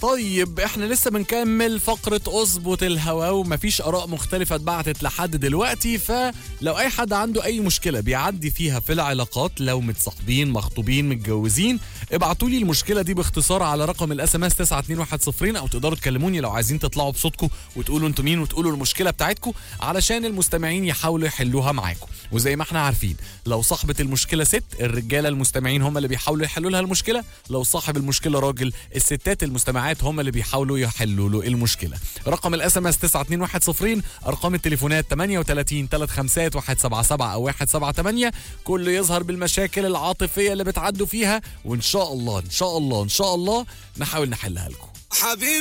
طيب احنا لسه بنكمل فقرة اظبط الهوا ومفيش اراء مختلفة اتبعتت لحد دلوقتي فلو اي حد عنده اي مشكلة بيعدي فيها في العلاقات لو متصاحبين مخطوبين متجوزين ابعتوا لي المشكلة دي باختصار على رقم الاس ام اس 92110 او تقدروا تكلموني لو عايزين تطلعوا بصوتكم وتقولوا انتوا مين وتقولوا المشكلة بتاعتكم علشان المستمعين يحاولوا يحلوها معاكم وزي ما احنا عارفين لو صاحبة المشكلة ست الرجالة المستمعين هم اللي بيحاولوا يحلوا لها المشكلة لو صاحب المشكلة راجل الستات المستمعات هم اللي بيحاولوا يحلوا له المشكلة رقم الاس ام اس 92110 ارقام التليفونات 38 35 177 او 178 كله يظهر بالمشاكل العاطفية اللي بتعدوا فيها وان شاء الله ان شاء الله ان شاء الله نحاول نحلها لكم حبيبي